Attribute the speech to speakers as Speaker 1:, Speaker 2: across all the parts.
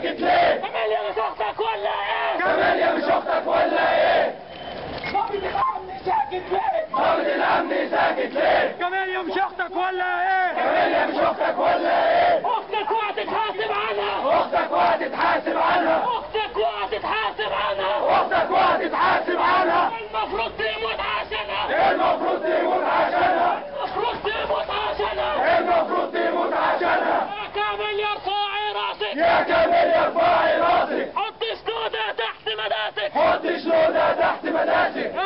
Speaker 1: ساكت ليه
Speaker 2: كاميليا مش اختك ولا ايه
Speaker 1: كاميليا مش اختك ولا ايه
Speaker 2: ضابط الامن ساكت ليه
Speaker 1: ضابط الامن ساكت ليه
Speaker 2: كاميليا مش اختك ولا ايه
Speaker 1: كاميليا مش اختك ولا ايه
Speaker 2: اختك وهتتحاسب عنها
Speaker 1: اختك وهتتحاسب عنها
Speaker 2: اختك وهتتحاسب عنها
Speaker 1: اختك وهتتحاسب عنها
Speaker 2: المفروض تموت عشانها
Speaker 1: المفروض تموت عشانها
Speaker 2: المفروض تموت عشانها
Speaker 1: المفروض تموت عشانها
Speaker 2: يا كاميليا ارفعي راسك
Speaker 1: يا كاميليا ارفعي راسك
Speaker 2: حط سنودة تحت مداسك
Speaker 1: حط شنودة تحت مداسك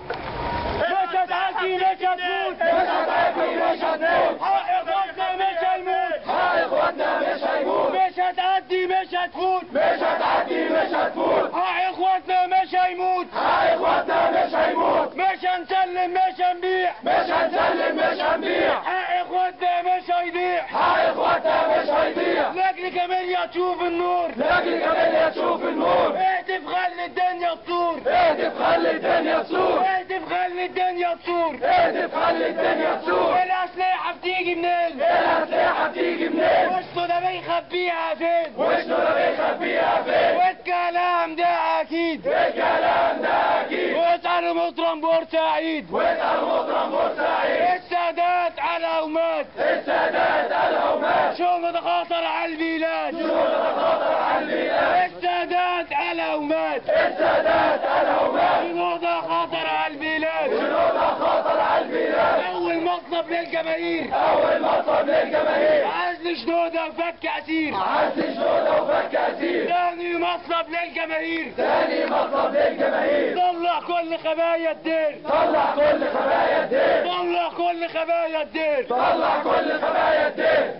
Speaker 2: مش هتعدي مش هتموت
Speaker 1: مش هتعدي مش هتموت
Speaker 2: حق اخواتنا مش هيموت
Speaker 1: حق اخواتنا مش هيموت
Speaker 2: مش هتعدي مش هتفوت
Speaker 1: مش هتعدي مش هتفوت
Speaker 2: حق اخواتنا مش هيموت
Speaker 1: حق اخواتنا مش هيموت
Speaker 2: مش هنسلم مش هنبيع
Speaker 1: مش هنسلم مش هنبيع
Speaker 2: حق اخواتنا مش هيضيع
Speaker 1: حق اخواتنا مش هيضيع
Speaker 2: لاجل كاميليا تشوف النور
Speaker 1: لاجل كاميليا تشوف النور
Speaker 2: اهتف خلي الدنيا تطور
Speaker 1: اهدف خلي الدنيا تسور
Speaker 2: اهتف خلي الدنيا تطور
Speaker 1: اهدف خلي الدنيا تسور
Speaker 2: الاسلحه بتيجي منين
Speaker 1: الاسلحه بتيجي منين
Speaker 2: وسطه ده بيخبيها فين
Speaker 1: وشنو ده بيخبيها فين
Speaker 2: والكلام ده اكيد
Speaker 1: الكلام ده اكيد
Speaker 2: واسال مطرم بورسعيد
Speaker 1: واسال مطرم بورسعيد
Speaker 2: السادات على ومات
Speaker 1: السادات الهومات
Speaker 2: شنو ده خطر على البلاد
Speaker 1: شنو ده خطر على البلاد
Speaker 2: السادات على ومات
Speaker 1: السادات الهومات
Speaker 2: شنو ده خطر على البلاد
Speaker 1: شنو ده خطر على البلاد
Speaker 2: اول مطلب للجماهير
Speaker 1: اول مطلب للجماهير
Speaker 2: عزل شنودة وفك اسير
Speaker 1: عز شنودة وفك اسير
Speaker 2: ثاني مطلب للجماهير
Speaker 1: ثاني مطلب للجماهير
Speaker 2: طلع كل خبايا الدير
Speaker 1: طلع كل خبايا الدين
Speaker 2: طلع كل خبايا الدير
Speaker 1: طلع كل خبايا الدين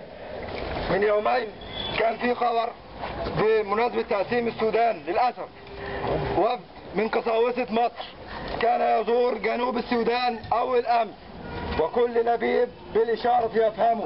Speaker 3: من يومين كان في خبر بمناسبة تقسيم السودان للأسف وفد من قساوسة مصر كان يزور جنوب السودان أول أمس وكل لبيب بالإشارة يفهمه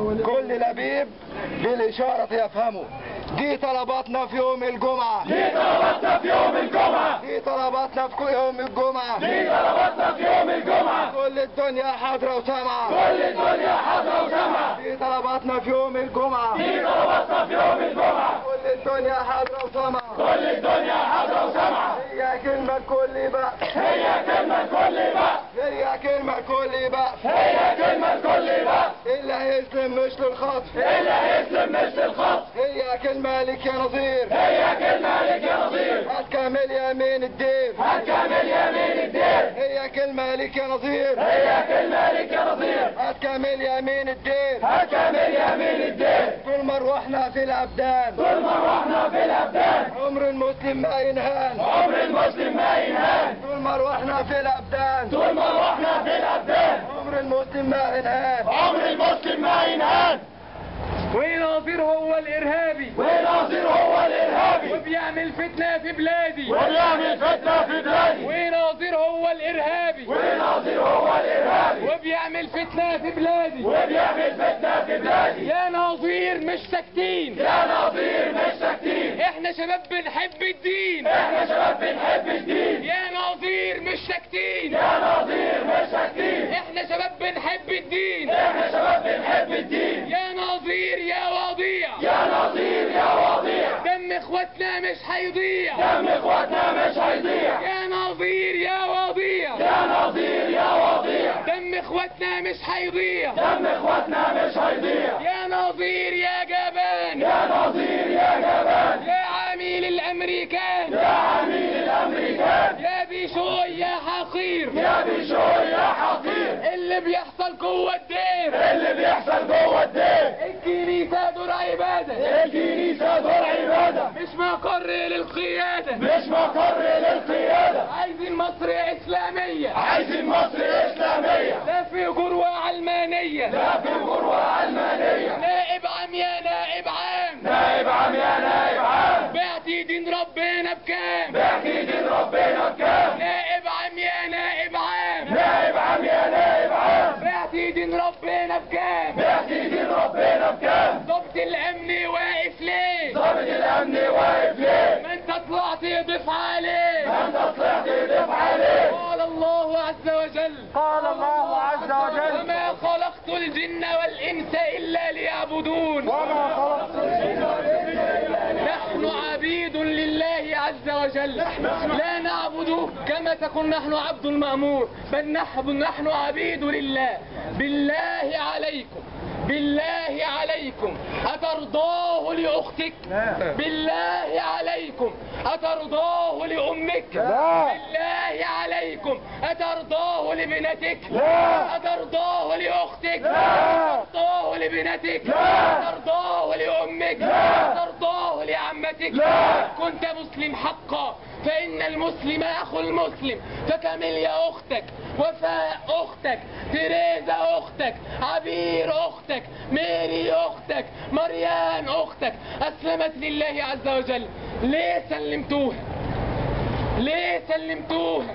Speaker 3: كل لبيب بالإشارة يفهمه دي طلباتنا في يوم الجمعة
Speaker 1: دي طلباتنا في يوم الجمعة
Speaker 3: دي طلباتنا في يوم الجمعة
Speaker 1: دي طلباتنا في يوم الجمعة
Speaker 3: كل الدنيا حاضرة وسامعة
Speaker 1: كل الدنيا حاضرة وسامعة
Speaker 3: دي طلباتنا في يوم الجمعة
Speaker 1: دي طلباتنا في يوم الجمعة
Speaker 3: كل الدنيا حاضرة وسامعة
Speaker 1: كل الدنيا حاضرة وسامعة
Speaker 3: هي كلمة الكل بقى
Speaker 1: هي كلمة كل بقى
Speaker 3: هي كلمة الكل بقى
Speaker 1: هي كلمة كل بقى
Speaker 3: اللي هيسلم مش للخطف
Speaker 1: اللي هيسلم مش للخط
Speaker 3: هي كلمة لك يا نظير
Speaker 1: هي كلمة لك يا نظير
Speaker 3: هتكمل يمين الدين
Speaker 1: هتكمل يمين الدين
Speaker 3: هي كلمة لك يا نظير
Speaker 1: هي كلمة لك يا نظير
Speaker 3: هتكمل يمين الدين
Speaker 1: هتكمل يمين الدين
Speaker 3: طول ما روحنا في الأبدان
Speaker 1: طول ما روحنا في الأبدان
Speaker 3: عمر المسلم ما ينهان
Speaker 1: عمر المسلم ما ينهان
Speaker 3: طول ما روحنا في الأبدان
Speaker 1: طول ما روحنا في الأبدان
Speaker 3: عمر المسلم ما ينهان
Speaker 1: عمر المسلم ما ينهان
Speaker 2: وناصر هو الارهابي
Speaker 1: وناصر هو الإرهابي
Speaker 2: وبيعمل فتنة في بلادي
Speaker 1: وبيعمل فتنة في بلادي
Speaker 2: وناصر هو الارهابي
Speaker 1: وناصر هو الإرهابي
Speaker 2: وبيعمل فتنة في بلادي
Speaker 1: وبيعمل فتنة في بلادي
Speaker 2: يا ناظير مش ساكتين
Speaker 1: يا ناظير مش ساكتين
Speaker 2: احنا شباب بنحب الدين
Speaker 1: احنا شباب بنحب الدين
Speaker 2: يا ناظير مش ساكتين
Speaker 1: يا ناظير مش ساكتين
Speaker 2: احنا شباب بنحب الدين
Speaker 1: احنا شباب بنحب الدين
Speaker 2: يا ناظير يا وضيع
Speaker 1: يا ناظير يا وضيع
Speaker 2: دم اخواتنا مش هيضيع
Speaker 1: دم اخواتنا مش هيضيع
Speaker 2: يا ناظير يا وضيع
Speaker 1: يا ناظير يا وضيع
Speaker 2: دم اخواتنا مش هيضيع
Speaker 1: دم اخواتنا مش هيضيع
Speaker 2: يا ناظير يا جبان
Speaker 1: يا ناظير يا جبان
Speaker 2: يا عميل الامريكان
Speaker 1: يا عميل الامريكان
Speaker 2: يا بيشوي يا حقير
Speaker 1: يا بشوي يا حقير
Speaker 2: اللي بيحصل جوه الدير
Speaker 1: اللي بيحصل جوه الدين
Speaker 2: الكنيسة دور عبادة
Speaker 1: الكنيسة دور عبادة
Speaker 2: مش مقر للقيادة
Speaker 1: مش مقر للقيادة
Speaker 2: عايزين مصر إسلامية
Speaker 1: عايزين مصر إسلامية
Speaker 2: لا في جروة علمانية
Speaker 1: لا في غروة علمانية
Speaker 2: نائب عام يا نائب عام
Speaker 1: نائب عام يا نائب عام
Speaker 2: بعتي دين ربنا بكام
Speaker 1: بحكي دين ربنا بكام
Speaker 2: نائب عام يا نائب عام
Speaker 1: نائب عام يا نائب عام
Speaker 2: بعتي دين ربنا بكام
Speaker 1: بحكي دين ربنا بكام
Speaker 2: ضبط الأمن واقف ليه
Speaker 1: ضابط الأمن واقف ليه
Speaker 2: ما انت طلعت ضيف عليه
Speaker 1: ما انت طلعت تضيف عليه
Speaker 2: قال الله عز وجل
Speaker 3: قال الله عز وجل
Speaker 2: وما خلقت الجن والإنس إلا ليعبدون
Speaker 3: وما خلقت
Speaker 2: نحن عز وجل لا نعبد كما تكون نحن عبد المأمور بل نحن نحن عبيد لله بالله عليكم بالله عليكم أترضاه لأختك بالله عليكم أترضاه لأمك
Speaker 3: لا.
Speaker 2: بالله عليكم أترضاه لبنتك
Speaker 3: لا.
Speaker 2: أترضاه لأختك
Speaker 3: لا.
Speaker 2: أترضاه لبنتك
Speaker 3: لا.
Speaker 2: أترضاه لأمك
Speaker 3: لا.
Speaker 2: أترضاه لعمتك
Speaker 3: لا.
Speaker 2: كنت مسلم حقا فإن المسلم أخو المسلم فكاميليا أختك وفاء أختك تريزا أختك عبير أختك ميري أختك مريان أختك أسلمت لله عز وجل ليه سلمتوها ليه سلمتوها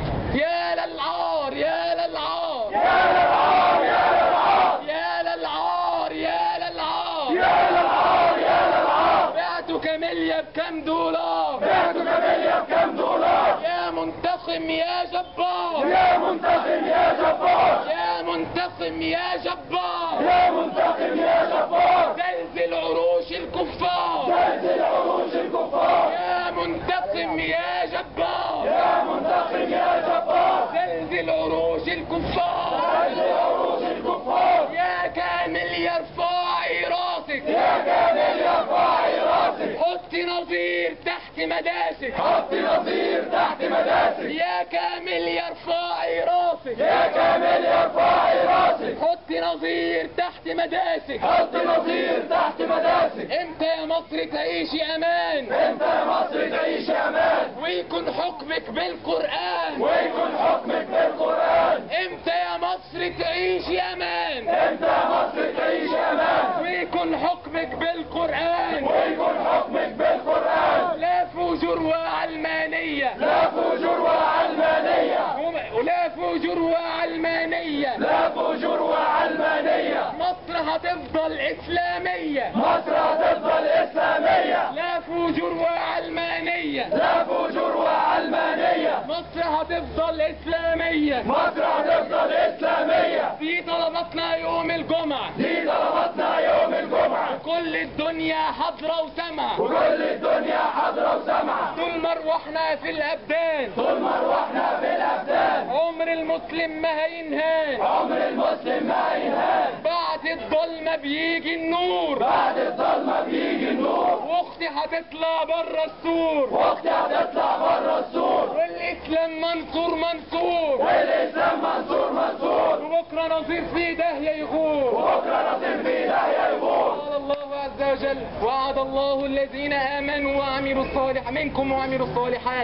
Speaker 2: يا للعار يا للعار
Speaker 1: يا للعار يا للعار
Speaker 2: يا للعار يا للعار
Speaker 1: يا للعار يا للعار
Speaker 2: بعتوا كاميليا بكم دولار
Speaker 1: بعتوا كاميليا بكم دولار
Speaker 2: يا منتقم يا جبار
Speaker 1: يا منتقم يا جبار
Speaker 2: يا منتقم يا جبار
Speaker 1: يا منتقم يا جبار
Speaker 2: زلزل عروش الكفار
Speaker 1: زلزل عروش الكفار
Speaker 2: يا منتقم يا جبار
Speaker 1: يا منتقم يا جبار
Speaker 2: زلزل عروش الكفار
Speaker 1: زلزل عروش الكفار
Speaker 2: يا كامل يرفعي راسك
Speaker 1: يا كامل ارفعي راسك
Speaker 2: حطي نظير تحت مداسك
Speaker 1: حط نظير تحت مداسك
Speaker 2: يا كامل يرفعي راسك
Speaker 1: يا كامل ارفعي راسك
Speaker 2: حطي نظير تحت مداسك
Speaker 1: حط نظير تحت مداسك
Speaker 2: امتى يا مصر تعيشي امان
Speaker 1: انت يا مصر تعيش امان
Speaker 2: ويكون حكمك بالقرآن
Speaker 1: ويكون حكمك بالقران
Speaker 2: امتى يا مصر تعيشي امان
Speaker 1: انت يا مصر تعيش امان
Speaker 2: ويكون حكمك بالقرآن
Speaker 1: ويكون حكمك بالقران
Speaker 2: لا فجور وعلمانية
Speaker 1: لا فجور وعلمانيه
Speaker 2: وم- ولا فجور وعلمانية
Speaker 1: لا فجور وعلمانيه
Speaker 2: مصر هتفضل إسلامية
Speaker 1: مصر هتفضل اسلاميه
Speaker 2: لا فجور وعلمانية
Speaker 1: لا فجور وعلمانيه
Speaker 2: مصر هتفضل إسلامية
Speaker 1: مصر هتفضل اسلاميه
Speaker 2: دي طلباتنا يوم الجمعة
Speaker 1: دي طلباتنا يوم الجمعه
Speaker 2: كل الدنيا حاضرة وسامعة
Speaker 1: وكل الدنيا حاضره وسامعه
Speaker 2: طول ما روحنا في الأبدان
Speaker 1: طول ما روحنا في الابدان
Speaker 2: عمر المسلم ما هينهان
Speaker 1: عمر المسلم ما ينهان
Speaker 2: بعد الظلمة بيجي النور
Speaker 1: بعد الظلمه بيجي النور
Speaker 2: واختي هتطلع بره السور
Speaker 1: واختي هتطلع بره السور
Speaker 2: والاسلام منصور منصور
Speaker 1: والاسلام منصور منصور
Speaker 2: وبكره نصير في داهيه يغور
Speaker 1: وبكره نصير في داهيه يغور
Speaker 2: قال الله عز وجل وعد الله الذين امنوا وعملوا الصالحات منكم وعملوا الصالحات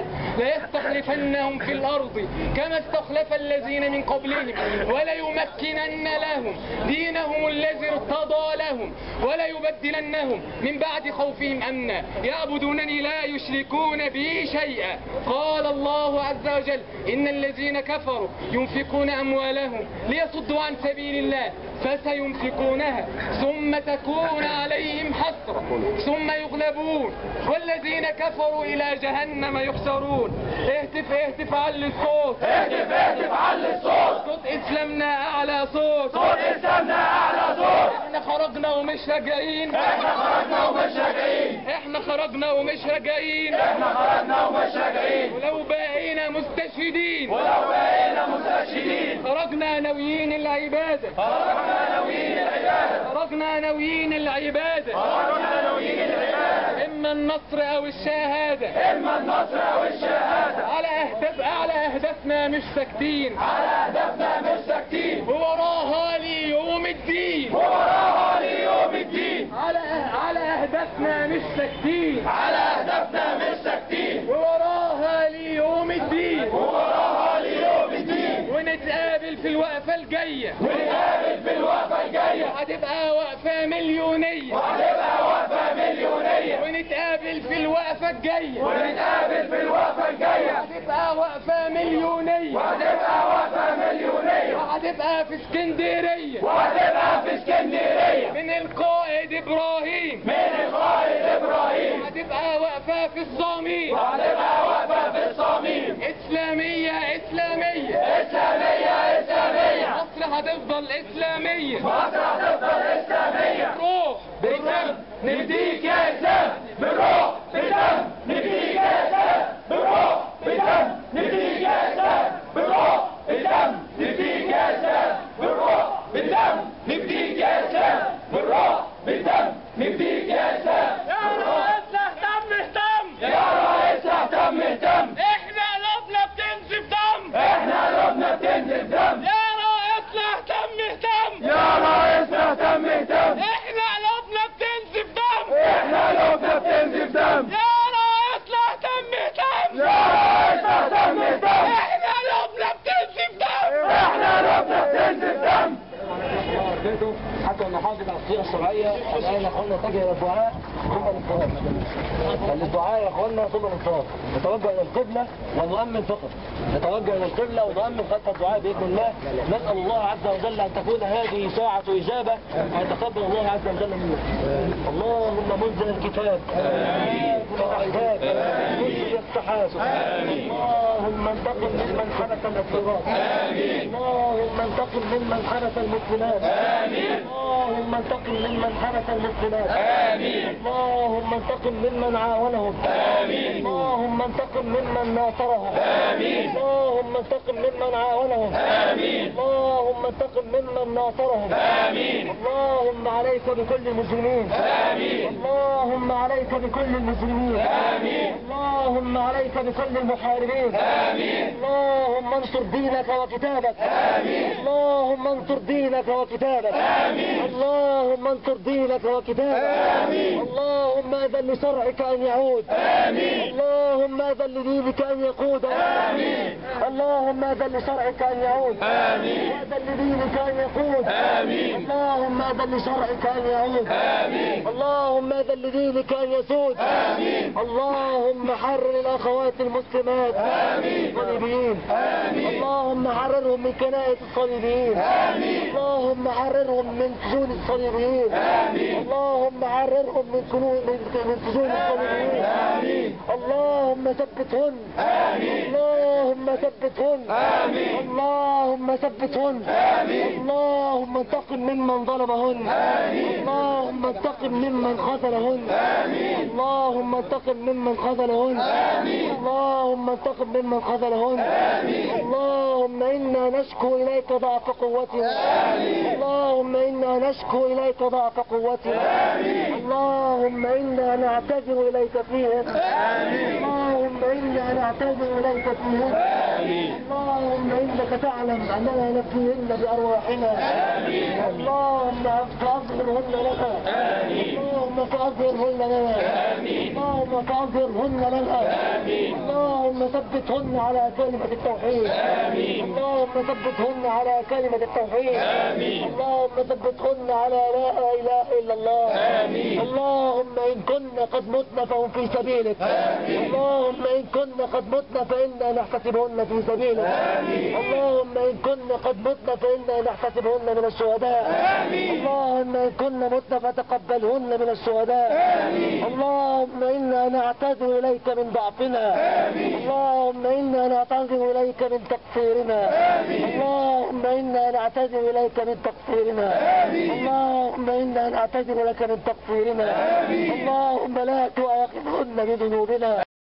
Speaker 2: ليستخلفنهم في الارض كما استخلف الذين من قبلهم وليمكنن لهم دينهم الذي ارتضى لهم وليبدلنهم من بعد خوفهم امنا يعبدونني لا يشركون بي شيئا قال الله عز وجل ان الذين كفروا ينفقون اموالهم ليصدوا عن سبيل الله فسينفقونها ثم تكون عليهم حسرة ثم يغلبون والذين كفروا إلى جهنم يحشرون اهتف اهتف على الصوت
Speaker 1: اهتف اهتف علي الصوت
Speaker 2: صوت إسلامنا أعلى صوت
Speaker 1: صوت اسلامنا اعلى صوت
Speaker 2: احنا خرجنا ومش راجعين
Speaker 1: احنا خرجنا ومش راجعين
Speaker 2: احنا خرجنا ومش راجعين
Speaker 1: احنا خرجنا ومش راجعين
Speaker 2: ولو بقينا مستشهدين
Speaker 1: ولو بقينا مستشهدين
Speaker 2: خرجنا ناويين العبادة
Speaker 1: خرجنا ناويين العباده
Speaker 2: خرجنا ناويين العبادة
Speaker 1: خرجنا ناويين العباده
Speaker 2: إما النصر أو الشهادة
Speaker 1: اما النصر او الشهاده
Speaker 2: على أهداف على أهدافنا مش ساكتين
Speaker 1: على اهدافنا مش ساكتين
Speaker 2: ووراها ليوم الدين
Speaker 1: ووراها ليوم الدين
Speaker 2: على على أهدافنا مش ساكتين
Speaker 1: على اهدافنا مش ساكتين
Speaker 2: ووراها ليوم الدين
Speaker 1: ووراها ليوم الدين
Speaker 2: ونتقابل في الوقفة الجاية
Speaker 1: ونقابل في الوقفه الجايه
Speaker 2: هتبقى وقفة مليونية
Speaker 1: وهتبقى وقفه مليونيه
Speaker 2: ونتقابل في الوقفة الجاية
Speaker 1: ونتقابل في الوقفه الجايه
Speaker 2: هتبقى وقفة مليونية
Speaker 1: وهتبقى وقفه مليونيه
Speaker 2: وهتبقى في اسكندرية
Speaker 1: وهتبقى في اسكندريه
Speaker 2: من القائد إبراهيم
Speaker 1: من القائد ابراهيم
Speaker 2: هتبقى واقفة في الصميم
Speaker 1: وهتبقى واقفه في الصميم
Speaker 2: إسلامية إسلامية
Speaker 1: اسلاميه اسلاميه
Speaker 2: مصر هتفضل إسلامية
Speaker 1: مصر هتفضل اسلاميه
Speaker 2: روح
Speaker 1: بالدم نفديك يا اسلام بالروح بالدم نفديك يا اسلام
Speaker 4: ان نحافظ على الصيغه الشرعيه الان يا اخوانا نتجه الى الدعاء ثم الانصراف الدعاء يا اخوانا ثم الانصراف نتوجه الى القبله ونؤمن فقط نتوجه الى القبله ونؤمن خلف الدعاء باذن الله نسال الله عز وجل ان تكون هذه ساعه اجابه ويتقبل الله عز وجل منا اللهم منزل الكتاب منزل الاحزاب منزل السحاب اللهم انتقم ممن حدث الاضطراب اللهم انتقم ممن حدث المسلمات اللهم انتقم ممن حدث المسلمات اللهم انتقم ممن عاونهم اللهم انتقم ممن ناصرهم اللهم انتقم ممن عاونهم اللهم انتقم ممن ناصرهم اللهم عليك بكل المجرمين اللهم عليك بكل المجرمين اللهم عليك بكل المحاربين اللهم انصر دينك وكتابك اللهم انصر دينك وكتابك اللهم انصر دينك وكتابك اللهم اذن لشرعك ان يعود اللهم اذن لدينك ان يقود اللهم اذن لشرعك ان يعود واذن لدينك ان يقود اللهم اذن لشرعك ان يعود اللهم اذن لدينك ان يسود اللهم حرر الاخوات المسلمات الصليبيين اللهم حررهم من كنائس الصليبيين اللهم حررهم من سجون الصليبيين اللهم حررهم من كنو- من من سجون الصليبيين اللهم ثبتهن اللهم ثبتهن اللهم ثبتهن اللهم انتقم ممن ظلمهن اللهم انتقم ممن خذلهن اللهم انتقم ممن خذلهن اللهم انتقم ممن خذلهن اللهم انا نشكو اليك ضعف قوتنا اللهم انا نشكو اليك ضعف قوتنا اللهم انا نعتذر اليك فيهم اللهم انا نعتذر اليك فيهم اللهم انك تعلم اننا نفيهن بارواحنا اللهم فاظهرهن لنا اللهم فاظهرهن لنا اللهم فاظهرهن لنا اللهم ثبتهن على كلمة التوحيد اللهم ثبتهن على كلمة التوحيد اللهم ثبتهن على لا اله الا الله اللهم ان كن قد متن فهم في سبيلك اللهم ان كن قد متن فانا نحتسبهن في سبيلك اللهم ان كن قد متن فانا نحتسبهن من الشهداء اللهم ان كن متن فتقبلهن من الشهداء اللهم انا نعتذر اليك من ضعفنا اللهم انا نعتذر اليك من تقصيرنا اللهم انا نعتذر اليك من تقصيرنا اللهم انا نعتذر لك من تقصيرنا اللهم لا تؤاخذهن بذنوبنا